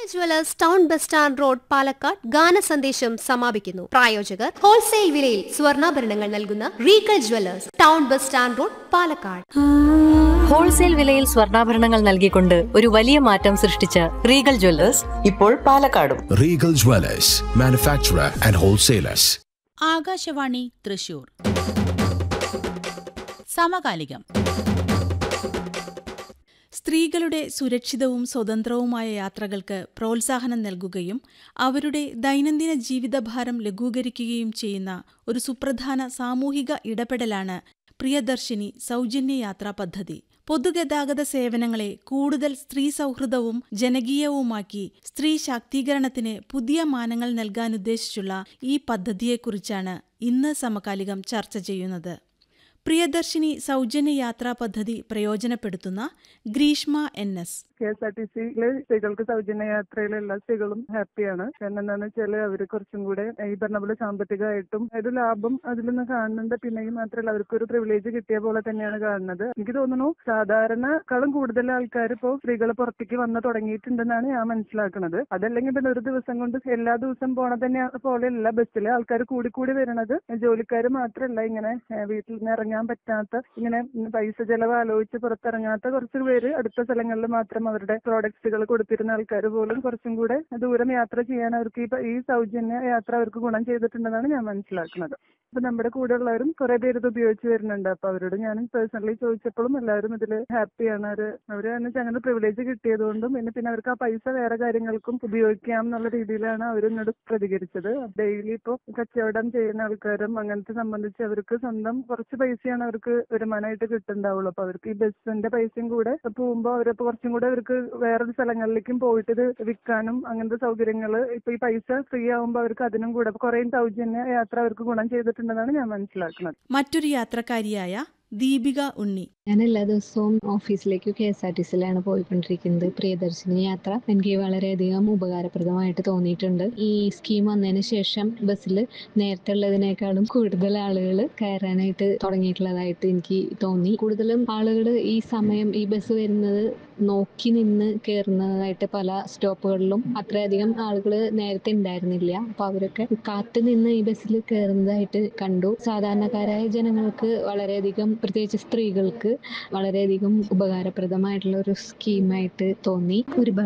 Jewellers town bus stand road Palakkad ഗാന സന്ദേശം സമാപിക്കുന്നു പ്രായോജകർ ഹോൾസെയിൽ വിലയിൽ സ്വർണ്ണാഭരണങ്ങൾ നൽകുന്ന Regal Jewellers town bus stand road Palakkad wholesale വിലയിൽ സ്വർണ്ണാഭരണങ്ങൾ നൽകിക്കൊണ്ട് ഒരു വലിയ മാറ്റം സൃഷ്ടിച്ച റീഗൽ ജ്വല്ലേഴ്സ് ഇപ്പോൾ പാലക്കാടും Regal Dwellers, manufacturer and wholesalers. Akashvani Thrissur സമകാലികം സ്ത്രീകളുടെ സുരക്ഷിതവും സ്വതന്ത്രവുമായ യാത്രകൾക്ക് പ്രോത്സാഹനം നൽകുകയും അവരുടെ ദൈനംദിന ജീവിതഭാരം ലഘൂകരിക്കുകയും ചെയ്യുന്ന ഒരു സുപ്രധാന സാമൂഹിക ഇടപെടലാണ് പ്രിയദർശിനി സൗജന്യ യാത്രാ പദ്ധതി പൊതുഗതാഗത സേവനങ്ങളെ കൂടുതൽ സ്ത്രീ സൗഹൃദവും ജനകീയവുമാക്കി സ്ത്രീ ശാക്തീകരണത്തിന് പുതിയ മാനങ്ങൾ നൽകാനുദ്ദേശിച്ചുള്ള ഈ പദ്ധതിയെക്കുറിച്ചാണ് ഇന്ന് സമകാലികം ചർച്ച ചെയ്യുന്നത് പ്രിയദർശിനി സൗജന്യ യാത്രാ പദ്ധതി പ്രയോജനപ്പെടുത്തുന്ന Greeshma N S K S R T സിയില് സ്ത്രീകൾക്ക് സൗജന്യ യാത്രയിൽ എല്ലാ സ്ത്രീകളും ഹാപ്പിയാണ് കാരണം എന്താണെന്ന് വെച്ചാൽ അവര് കുറച്ചും കൂടെ ഈ പറഞ്ഞ പോലെ സാമ്പത്തികമായിട്ടും ഒരു ലാഭം അതിൽ നിന്ന് കാണുന്നുണ്ട് പിന്നെ ഈ മാത്രമല്ല അവർക്ക് ഒരു പ്രിവിലേജ് കിട്ടിയ പോലെ തന്നെയാണ് കാണുന്നത് എനിക്ക് തോന്നുന്നു സാധാരണക്കാളും കൂടുതൽ ആൾക്കാർ ഇപ്പോൾ സ്ത്രീകൾ പുറത്തേക്ക് വന്ന് തുടങ്ങിയിട്ടുണ്ടെന്നാണ് ഞാൻ മനസ്സിലാക്കുന്നത് അതല്ലെങ്കിൽ പിന്നെ ഒരു ദിവസം കൊണ്ട് എല്ലാ ദിവസം പോണ തന്നെ പോലെയല്ല ബസ്സിൽ ആൾക്കാർ കൂടി കൂടി വരണത് ജോലിക്കാർ മാത്രമല്ല ഇങ്ങനെ ഏഹ് വീട്ടിൽ നിന്ന് ഇറങ്ങാൻ പറ്റാത്ത ഇങ്ങനെ പൈസ ചെലവ് ആലോചിച്ച് പുറത്തിറങ്ങാത്ത കുറച്ച് പേര് അടുത്ത സ്ഥലങ്ങളിൽ മാത്രം അവരുടെ പ്രോഡക്ട്സുകൾ കൊടുത്തിരുന്ന ആൾക്കാർ പോലും കുറച്ചും കൂടെ ദൂരം യാത്ര ചെയ്യാൻ അവർക്ക് ഈ പ- ഈ സൗജന്യ യാത്ര അവർക്ക് ഗുണം ചെയ്തിട്ടുണ്ടെന്നാണ് ഞാൻ മനസ്സിലാക്കുന്നത് അപ്പൊ നമ്മുടെ കൂടെ ഉള്ളവരും കുറെ പേര് ഇത് ഉപയോഗിച്ച് വരുന്നുണ്ട് അപ്പൊ അവരോട് ഞാൻ പേഴ്സണലി ചോദിച്ചപ്പോഴും എല്ലാവരും ഇതിൽ ഹാപ്പിയാണ് അവര് അവര് എന്ന് വെച്ചാൽ അങ്ങനെ പ്രിവിലേജ് കിട്ടിയതുകൊണ്ടും പിന്നെ പിന്നെ അവർക്ക് ആ പൈസ വേറെ കാര്യങ്ങൾക്കും ഉപയോഗിക്കാം എന്നുള്ള രീതിയിലാണ് അവർ എന്നോട് പ്രതികരിച്ചത് ഡെയിലി ഇപ്പോൾ കച്ചവടം ചെയ്യുന്ന ആൾക്കാരും അങ്ങനത്തെ സംബന്ധിച്ച് അവർക്ക് സ്വന്തം കുറച്ച് പൈസയാണ് അവർക്ക് വരുമാനമായിട്ട് കിട്ടുന്നുണ്ടാവുള്ളൂ അപ്പൊ അവർക്ക് ഈ ബസ്സിന്റെ പൈസയും കൂടെ പോകുമ്പോൾ അവരിപ്പോ കുറച്ചും കൂടെ അവർക്ക് വേറൊരു സ്ഥലങ്ങളിലേക്കും പോയിട്ട് ഇത് വിൽക്കാനും അങ്ങനത്തെ സൗകര്യങ്ങൾ ഇപ്പൊ ഈ പൈസ ഫ്രീ ആവുമ്പോൾ അവർക്ക് അതിനും കൂടെ കുറെ സൗജന്യ യാത്ര അവർക്ക് ഗുണം ചെയ്തിട്ടുണ്ടെന്നാണ് ഞാൻ മനസ്സിലാക്കുന്നത് മറ്റൊരു യാത്രക്കാരിയായ ദീപിക ഉണ്ണി ഞാൻ എല്ലാ ദിവസവും ഓഫീസിലേക്ക് കെ എസ് ആർ ടി സിയിലാണ് പോയിക്കൊണ്ടിരിക്കുന്നത് പ്രിയദർശിനി യാത്ര എനിക്ക് വളരെയധികം ഉപകാരപ്രദമായിട്ട് തോന്നിയിട്ടുണ്ട് ഈ സ്കീം വന്നതിന് ശേഷം ബസ്സിൽ നേരത്തെ ഉള്ളതിനേക്കാളും കൂടുതൽ ആളുകൾ കയറാനായിട്ട് തുടങ്ങിയിട്ടുള്ളതായിട്ട് എനിക്ക് തോന്നി കൂടുതലും ആളുകൾ ഈ സമയം ഈ ബസ് വരുന്നത് നോക്കി നിന്ന് കയറുന്നതായിട്ട് പല സ്റ്റോപ്പുകളിലും അത്രയധികം ആളുകൾ നേരത്തെ ഉണ്ടായിരുന്നില്ല അപ്പൊ അവരൊക്കെ കാത്തു നിന്ന് ഈ ബസ്സിൽ കയറുന്നതായിട്ട് കണ്ടു സാധാരണക്കാരായ ജനങ്ങൾക്ക് വളരെയധികം പ്രത്യേകിച്ച് സ്ത്രീകൾക്ക് വളരെയധികം ഉപകാരപ്രദമായിട്ടുള്ള ഒരു സ്കീമായിട്ട് തോന്നി ഒരുപാട്